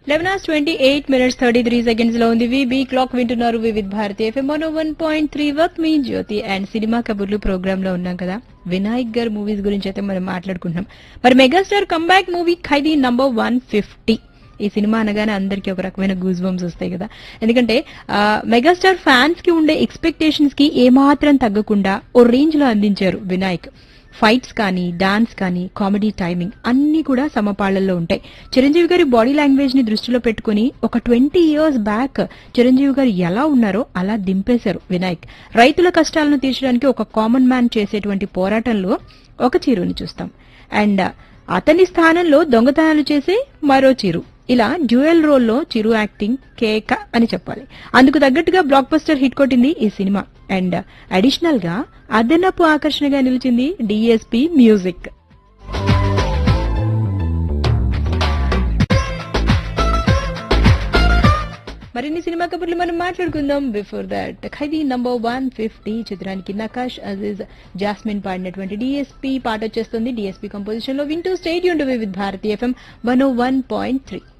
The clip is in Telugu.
eleven hours twenty eight minutes thirty three seconds లో ఉంది విబి క్లాక్ వింటున్నారు Vividh Bharati FM one one point three work మీ జ్యోతి అండ్ సినిమా కబుర్లు ప్రోగ్రామ్ లో ఉన్నాం కదా వినాయక్ గారు మూవీస్ గురించి అయితే మనం మాట్లాడుకుంటున్నాం మరి megastar comeback movie Khaidi number one fifty ఈ సినిమా అనగానే అందరికీ ఒక రకమైన గూజ్ బంప్స్ వస్తాయి కదా ఎందుకంటే ఆ, మెగాస్టార్ ఫ్యాన్స్ కి ఉండే ఎక్స్పెక్టేషన్స్ కి ఏమాత్రం తగ్గకుండా ఓ రేంజ్ లో అందించారు వినాయక్ ఫైట్స్ కానీ డాన్స్ కానీ కామెడీ టైమింగ్ అన్ని కూడా సమపాళ్లలో ఉంటాయి చిరంజీవి గారి బాడీ లాంగ్వేజ్ ని దృష్టిలో పెట్టుకుని ఒక ట్వంటీ ఇయర్స్ బ్యాక్ చిరంజీవి గారు ఎలా ఉన్నారో అలా దింపేశారు వినాయక్ రైతుల కష్టాలను తీర్చడానికి ఒక కామన్ మ్యాన్ చేసేటువంటి పోరాటంలో ఒక చీరుని చూస్తాం అండ్ అతని స్థానంలో దొంగతనాలు చేసే మరో చిరు ఇలా డ్యూయల్ రోల్లో చిరు యాక్టింగ్ కేక అని చెప్పాలి అందుకు తగ్గట్టుగా బ్లాక్ బస్టర్ హిట్ కొట్టింది ఈ సినిమా అండ్ అడిషనల్ గా అదనపు ఆకర్షణగా నిలిచింది డిఎస్పి మ్యూజిక్ మరిన్ని సినిమా కబుర్లు మనం మాట్లాడుకుందాం before that Khaidi number one fifty చిత్రానికి నకాష్ అజీజ్ జాస్మిన్ పాడినటువంటి డిఎస్పీ పాట వచ్చేస్తుంది డిఎస్పీ కంపోజిషన్ లో వింటూ stay tuned with Bharati FM one one point three